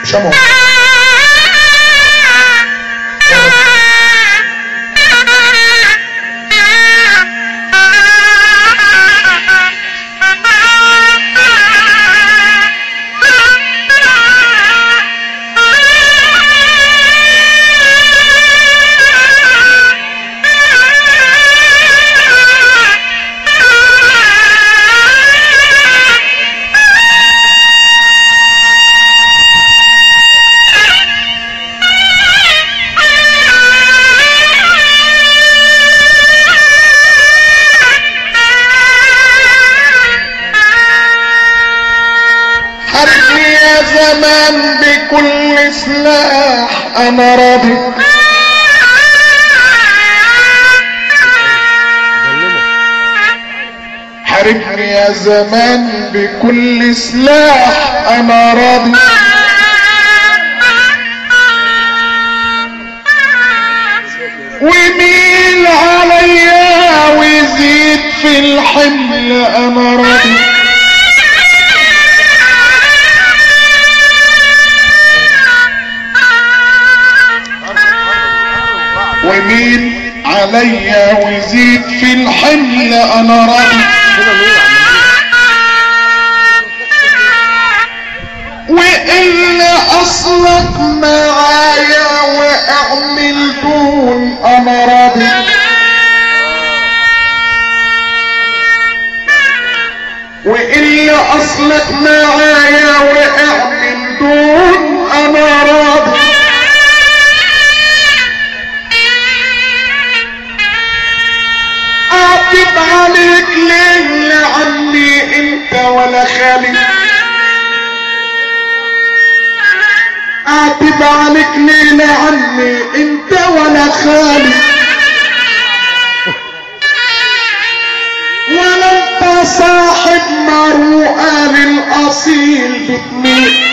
سمعوا حاربني يا زمان بكل سلاح انا راضي حاربني يا زمان بكل سلاح انا راضي وميل عليا ويزيد في الحمل انا راضي ومين عليا ويزيد في الحمل انا راضي والا اصلك معايا واعمل دون انا راضي والا اصلك معايا واعمل دون انا راضي اعتب عليك ليه لا عني انت ولا خالي اعتب عليك ليه لا عني انت ولا خالي ولا انت صاحب مروءه للاصيل بتميل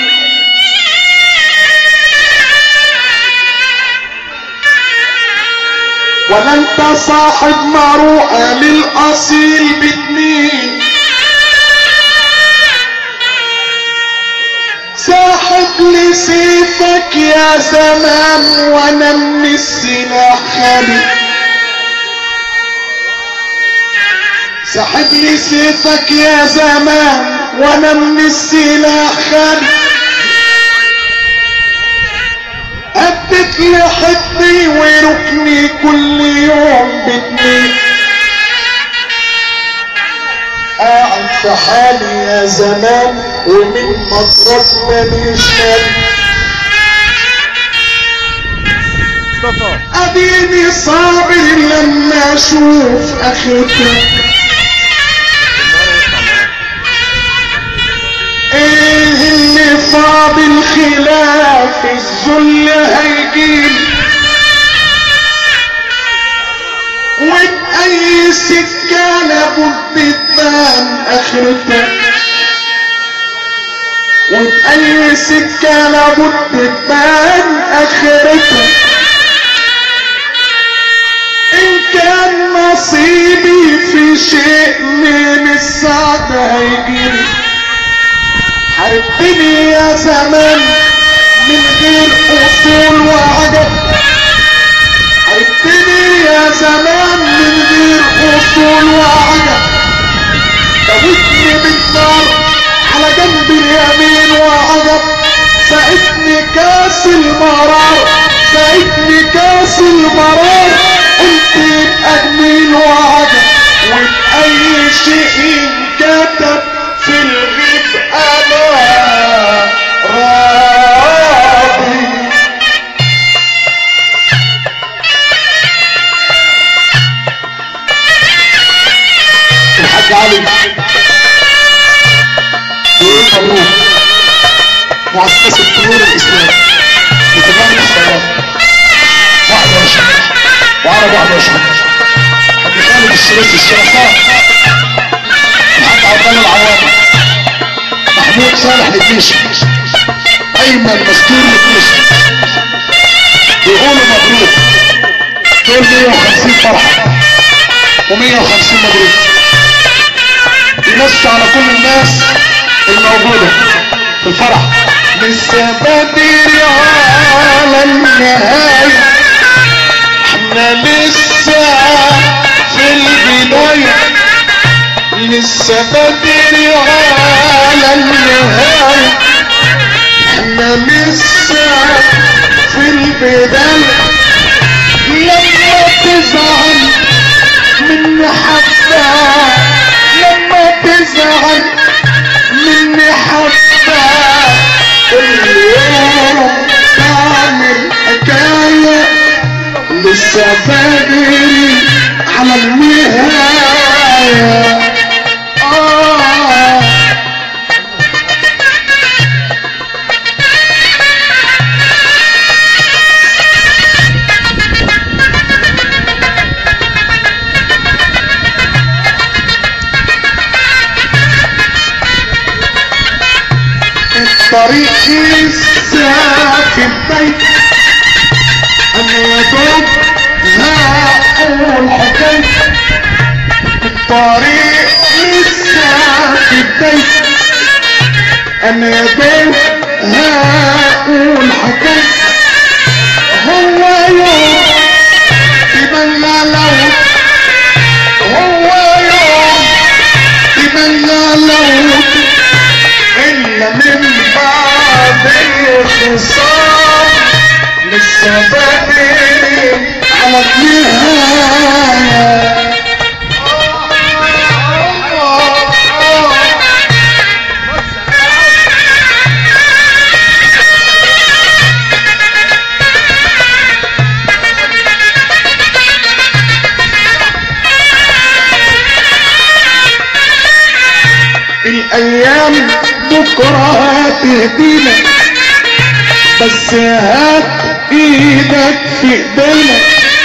ولا انت صاحب مروءه للاصيل بتميل ساحب لسيفك يا زمان وانا من السلاح خالي ساحب لي سيفك يا زمان وانا من السلاح خالي ادت لي حدي وركني كل يوم بتني قاعد في حالي يا زمان ومن مطرف ماليش مال مصطفى اديني صابر لما اشوف اخرتك ايه اللي فاضل خلاف الذل هيجيب وبأي سكة لابد تبان اخرتك وبأي سكة لابد تبان اخرتك ان كان نصيبي في شيء من السعد هيجيلي حاربتني يا زمان من غير اصول وعجب حاربتني يا زمان من غير اصول وعجب دوتني بالنار على جنب اليمين وعجب سقتني كاس المرار سقتني كاس المرار قلت يبقى جميل وعجب وبأي شيء كتب في الغيب انا راضي الحاج علي بيقول مبروك مؤسسة نور الإسلام لتمام الصلاة واحدة وشهر وعرب واحدة وشهر حاج خالد السلوسي الشرفاء الحاج عبد الله العوامي محمود صالح للجيش ايمن مستور للجيش بيقولوا مبروك دول 150 فرحة و150 مبروك بيمسوا على كل الناس الموجودة في الفرح لسه بدري على النهاية احنا لسه في البداية لسه بدري على النهاية احنا لسه في البداية لما تزعل مني حبة لما تزعل مني حبة اليوم تعمل حكاية لسه بدري على النهاية آه الطريق لسه في البيت انا يا دوب هقول حكاية الطريق لسه في البيت انا يا دوب هقول حكاية هو يوم يبنى لو هو يوم يبنى لو إلا من بعد الخصام لسه بدري على النهاية الأيام بكرة تهدينا بس هات ايدك في ايدينا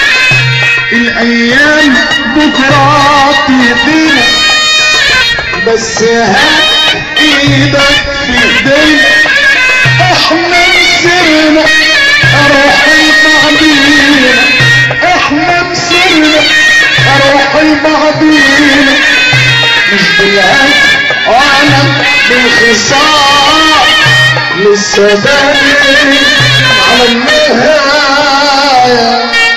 الايام بكرة تهدينا بس هات ايدك في ايدينا احنا مسرنا اروح بعدينا احنا مسرنا اروح بعدينا مش بالهد وانا بالخصام لسه بدري على النهاية